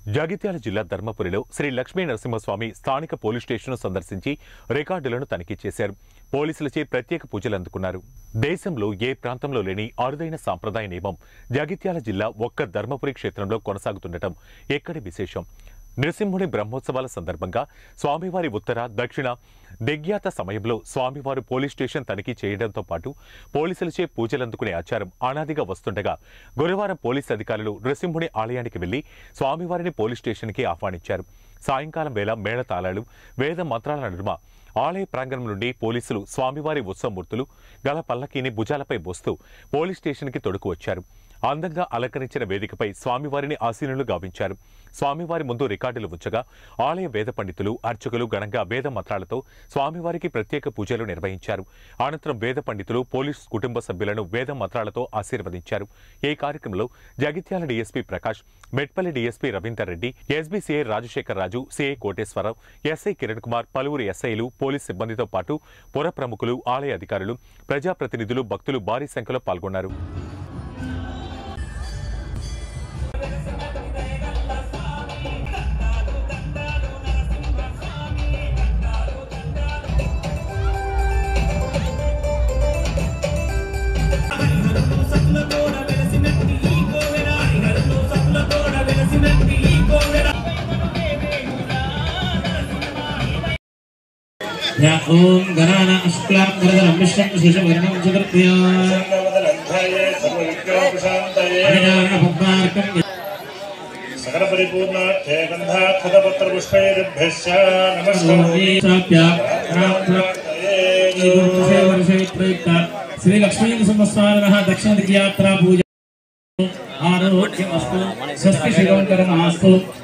జగిత్యాల జిల్లా ధర్మపురిలో శ్రీ లక్ష్మీ నరసింహస్వామి స్థానిక police station సందర్శించి రికార్డులను తనిఖీ చేశారు పోలీసులచే ప్రత్యేక పూజలు అందుకున్నారు దేశంలో ఏ ప్రాంతంలో లేని అరుదైన సాంప్రదాయ నియమం జగిత్యాల జిల్లా ఒక్క ధర్మపురి క్షేత్రంలో కొనసాగుతుండటం ఎక్కడి విశేషం నృసింహుని బ్రహ్మోత్సవాల సందర్భంగా స్వామివారి ఉత్తర దక్షిణ దిగ్యాత సమయంలో స్వామివారు పోలీస్ స్టేషన్ తనిఖీ చేయడంతో పాటు పోలీసులచే పూజలందుకునే ఆచారం అనాదిగా వస్తుండగా గురువారం పోలీస్ అధికారులు నృసింహుని ఆలయానికి వెళ్లి స్వామివారిని పోలీస్ స్టేషన్కి ఆహ్వానించారు సాయంకాలం వేళ మేళతాళాలు వేద మంత్రాల నడుమ ఆలయ ప్రాంగణం నుండి పోలీసులు స్వామివారి ఉత్సవమూర్తులు గల పల్లకీని భుజాలపై మోస్తూ పోలీస్ స్టేషన్కి తొడుకు వచ్చారు అందంగా అలంకరించిన వేదికపై స్వామివారిని ఆసీనులు గావించారు స్వామివారి ముందు రికార్డులు ఉంచగా ఆలయ వేద పండితులు అర్చకులు ఘనంగా వేద మంత్రాలతో స్వామివారికి ప్రత్యేక పూజలు నిర్వహించారు అనంతరం వేద పండితులు పోలీస్ కుటుంబ సభ్యులను వేద మంత్రాలతో ఆశీర్వదించారు ఈ కార్యక్రమంలో Jagtial DSP Prakash Metpally DSP Ravinder Reddy SBCI Rajasekhar Raju CI Koteswara Rao SI Kiran Kumar పలువురు ఎస్ఐలు పోలీస్ సిబ్బందితో పాటు పుర ప్రముఖులు ఆలయ అధికారులు ప్రజాప్రతినిధులు భక్తులు భారీ సంఖ్యలో పాల్గొన్నారు या ॐ गणाना शुक्लां वरदनं विश्वं शेषवर्णं चतुर्थ्या अनिदानपद्मार्कं సకల పరిపూర్ణార్థే గంధాక్షతపత్ర పుష్పైర్భ్యశ్చ నమస్కారం प्राप्य वर्षवित्रयुक्त श्रीलक्ष्मीनरसिंहस्वामिनः दक्षिणदिग्यात्रा पूजा आरोग्यमस्तु स्वस्ति शिवं कर्मास्तु